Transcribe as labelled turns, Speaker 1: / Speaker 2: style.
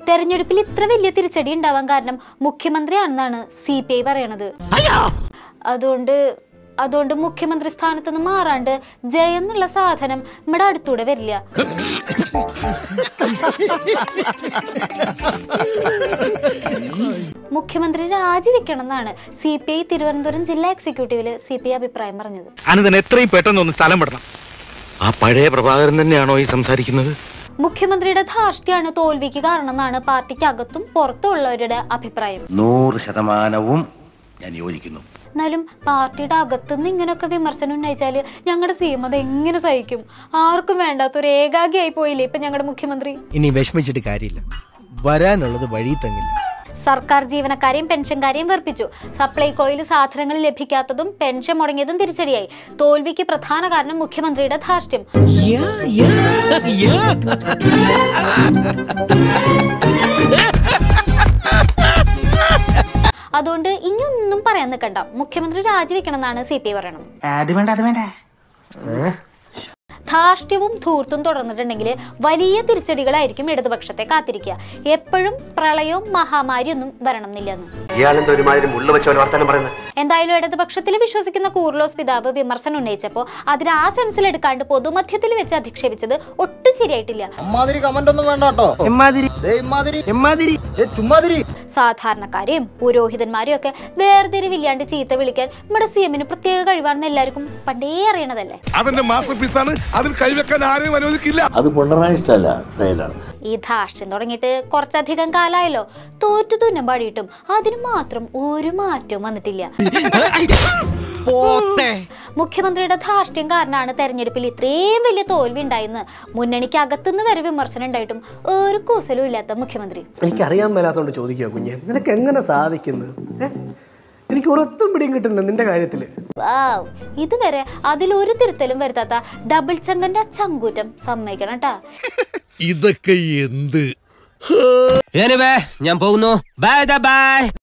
Speaker 1: തെരഞ്ഞെടുപ്പിൽ ഇത്ര വലിയ തിരിച്ചടി ഉണ്ടാവാൻ കാരണം മുഖ്യമന്ത്രിയാണെന്നാണ് സി പി ഐ പറയണത് അതുകൊണ്ട് അതുകൊണ്ട് മുഖ്യമന്ത്രി സ്ഥാനത്ത് നിന്ന് മാറാണ്ട് ജയം എന്നുള്ള സാധനം നമ്മുടെ അടുത്തൂടെ വരില്ല മുഖ്യമന്ത്രി രാജിവെക്കണം എന്നാണ് സി പി ഐ തിരുവനന്തപുരം ജില്ലാ എക്സിക്യൂട്ടീവില് സി പി ഐ അഭിപ്രായം പറഞ്ഞത്
Speaker 2: അനന്തൻ എത്രയും പെട്ടെന്ന് ഒന്ന് സ്ഥലം വിടണം
Speaker 3: ആ പഴയ പ്രഭാകരൻ തന്നെയാണോ ഈ സംസാരിക്കുന്നത്
Speaker 1: മുഖ്യമന്ത്രിയുടെ ധാർഷ്ട്യാണ് തോൽവിക്ക് കാരണമെന്നാണ് പാർട്ടിക്ക് അകത്തും പുറത്തുള്ളവരുടെ അഭിപ്രായം
Speaker 3: നൂറ് ശതമാനവും ഞാൻ യോജിക്കുന്നു
Speaker 1: എന്നാലും പാർട്ടിയുടെ അകത്തുനിന്ന് ഇങ്ങനെയൊക്കെ വിമർശനം ഉന്നയിച്ചാല് ഞങ്ങളുടെ സി എം അത് എങ്ങനെ സഹിക്കും ആർക്കും വേണ്ടാത്ത ഒരു ഏകാഗിയായി പോയില്ലേ ഇപ്പൊ ഞങ്ങളുടെ മുഖ്യമന്ത്രി
Speaker 4: ഇനി വിഷമിച്ചിട്ട് കാര്യമില്ല വരാനുള്ളത് വഴി തങ്ങില്ല
Speaker 1: സർക്കാർ ജീവനക്കാരെയും പെൻഷൻകാരെയും വെറുപ്പിച്ചു സപ്ലൈകോയിൽ സാധനങ്ങൾ ലഭിക്കാത്തതും പെൻഷൻ മുടങ്ങിയതും തിരിച്ചടിയായി തോൽവിക്ക് പ്രധാന കാരണം മുഖ്യമന്ത്രിയുടെ ധാർഷ്ട്യം അതുകൊണ്ട് ഇനിയൊന്നും പറയാൻ നിൽക്കണ്ട മുഖ്യമന്ത്രി രാജിവെക്കണം എന്നാണ് സി പി ഐ പറയണത്
Speaker 5: അത് വേണ്ട അത് വേണ്ട
Speaker 1: ധാർഷ്ട്യവും ധൂർത്തും തുടർന്നിട്ടുണ്ടെങ്കിൽ വലിയ തിരിച്ചടികളായിരിക്കും ഇടതുപക്ഷത്തെ കാത്തിരിക്കുക എപ്പോഴും പ്രളയവും മഹാമാരിയൊന്നും വരണം എന്നില്ലെന്ന്
Speaker 3: ഇയാളെന്താ ഒരുമാതിരി മുള്ള വെച്ച പോലെ വർത്താനം പറയുന്നത്
Speaker 1: എന്തായാലും ഇടതുപക്ഷത്തിൽ വിശ്വസിക്കുന്ന കൂർലോസ് പിതാവ് വിമർശനം ഉന്നയിച്ചപ്പോൾ അതിന് ആ സെൻസിൽ എടുക്കാണ്ട് പൊതുമധ്യത്തിൽ വെച്ച് അധിക്ഷേപിച്ചത് ഒട്ടും ശരിയായിട്ടില്ല
Speaker 5: അമ്മാതിരി കമന്റ് ഒന്നും വേണ്ട കേട്ടോ എമ്മാതിരി ഇമ്മാതിരി എമ്മാതിരി ചുമ്മാതിരി
Speaker 1: സാധാരണക്കാരെയും പുരോഹിതന്മാരെയും ഒക്കെ വേർതിരിവില്ലാണ്ട് ചീത്ത വിളിക്കാൻ നമ്മുടെ സി എമ്മിന് പ്രത്യേക കഴിവാണെന്ന് എല്ലാവർക്കും പണ്ടേ അറിയണതല്ലേ
Speaker 2: അവന്റെ മാസ്റ്റർ പീസാണ് അതിൽ കൈവെക്കാൻ ആരെയും അനുവദിക്കില്ല
Speaker 6: അത് പിണറായി സ്റ്റൈല സ്റ്റൈലാണ്
Speaker 1: ഈ ധാർഷ്ട്യം തുടങ്ങിയിട്ട് കുറച്ചധികം കാലമായല്ലോ തോറ്റു തുന്നം പാടിയിട്ടും അതിന് മാത്രം ഒരു മാറ്റവും വന്നിട്ടില്ല മുഖ്യമന്ത്രിയുടെ ധാർഷ്ട്യം കാരണമാണ് തെരഞ്ഞെടുപ്പിൽ ഇത്രയും വലിയ തോൽവി ഉണ്ടായെന്ന് മുന്നണിക്ക് അകത്തുനിന്ന് വരെ വിമർശനം ഉണ്ടായിട്ടും ഒരു കൂസലും ഇല്ലാത്ത മുഖ്യമന്ത്രി
Speaker 7: എനിക്കറിയാൻ മേലാത്തോണ്ട് ചോദിക്കുക കുഞ്ഞെ നിനക്ക് എങ്ങനെ സാധിക്കുന്നു ഏ? എനിക്ക് ഒരൊത്തും പിടിയും കിട്ടുന്നില്ല നിന്റെ കാര്യത്തില്
Speaker 1: വാവ് ഇതുവരെ അതിലൊരു തിരുത്തലും വരുത്താത്ത ഡബിൾ ചങ്കന്റെ ചങ്കൂറ്റം സമ്മതിക്കണം കേട്ടാ
Speaker 2: ഇതൊക്കെ എന്ത്
Speaker 4: ഞാൻ പോകുന്നു ബൈ ബൈ